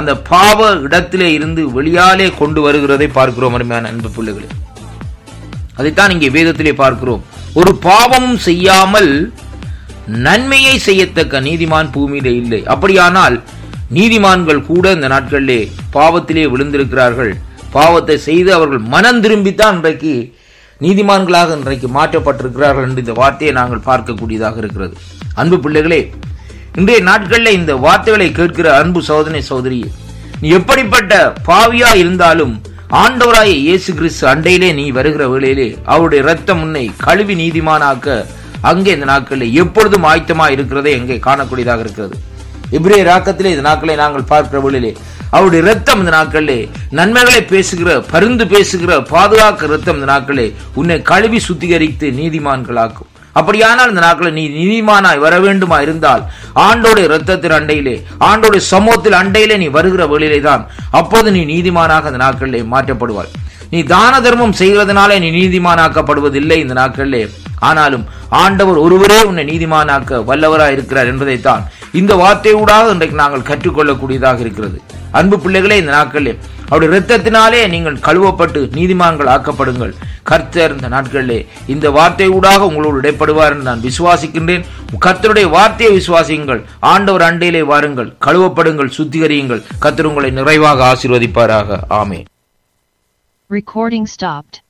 அந்த பாவ இடத்திலே இருந்து வெளியாலே கொண்டு வருகிறதை பார்க்கிறோம் அருமையான அன்பு பிள்ளைகளே அதைத்தான் இங்கே வேதத்திலே பார்க்கிறோம் ஒரு பாவமும் செய்யாமல் நன்மையை செய்யத்தக்க நீதிமான் பூமியிலே இல்லை அப்படியானால் நீதிமான்கள் கூட இந்த நாட்களிலே பாவத்திலே விழுந்திருக்கிறார்கள் பாவத்தை செய்து அவர்கள் மனம் திரும்பித்தான் இன்றைக்கு நீதிமான்களாக இன்றைக்கு மாற்றப்பட்டிருக்கிறார்கள் என்று இந்த வார்த்தையை நாங்கள் பார்க்கக்கூடியதாக இருக்கிறது அன்பு பிள்ளைகளே இன்றைய நாட்களில் இந்த வார்த்தைகளை கேட்கிற அன்பு சோதனை சோதரியே நீ எப்படிப்பட்ட பாவியா இருந்தாலும் ஆண்டவராய இயேசு கிறிஸ்து அண்டையிலே நீ வருகிற வேளையிலே அவருடைய இரத்தம் உன்னை கழுவி நீதிமானாக்க அங்கே இந்த நாட்களில் எப்பொழுதும் ஆயத்தமா இருக்கிறதை எங்கே காணக்கூடியதாக இருக்கிறது இப்ரே ராக்கத்திலே இந்த நாட்களை நாங்கள் பார்க்கிற வேளையிலே அவருடைய இரத்தம் இந்த நாட்களிலே நன்மைகளை பேசுகிற பருந்து பேசுகிற பாதுகாக்க இரத்தம் இந்த நாட்களே உன்னை கழுவி சுத்திகரித்து நீதிமான்களாக்கும் அப்படியானால் இந்த நாட்களில் நீ நீதிமானாய் வர வேண்டுமா இருந்தால் ஆண்டோட இரத்தத்தின் அண்டையிலே ஆண்டோட சமூகத்தில் அண்டையிலே நீ வருகிற வேளையிலே தான் அப்போது நீ நீதிமானாக இந்த நாட்களிலே மாற்றப்படுவாய் நீ தான தர்மம் செய்கிறதுனாலே நீ நீதிமானாக்கப்படுவதில்லை இந்த நாட்களிலே ஆனாலும் ஆண்டவர் ஒருவரே உன்னை நீதிமானாக்க வல்லவராய் இருக்கிறார் என்பதைத்தான் இந்த வார்த்தையூடாக இன்றைக்கு நாங்கள் கற்றுக்கொள்ளக்கூடியதாக இருக்கிறது அன்பு பிள்ளைகளே இந்த நாட்களிலே அவருடைய இரத்தத்தினாலே நீங்கள் கழுவப்பட்டு நீதிமான்கள் ஆக்கப்படுங்கள் கர்த்தர் இந்த நாட்களிலே இந்த வார்த்தையூடாக உங்களோடு இடைப்படுவார் என்று நான் விசுவாசிக்கின்றேன் கர்த்தருடைய வார்த்தையை விசுவாசியுங்கள் ஆண்டவர் அண்டையிலே வாருங்கள் கழுவப்படுங்கள் சுத்திகரியுங்கள் கர்த்தர் உங்களை நிறைவாக ஆசீர்வதிப்பாராக ஆமே Recording stopped.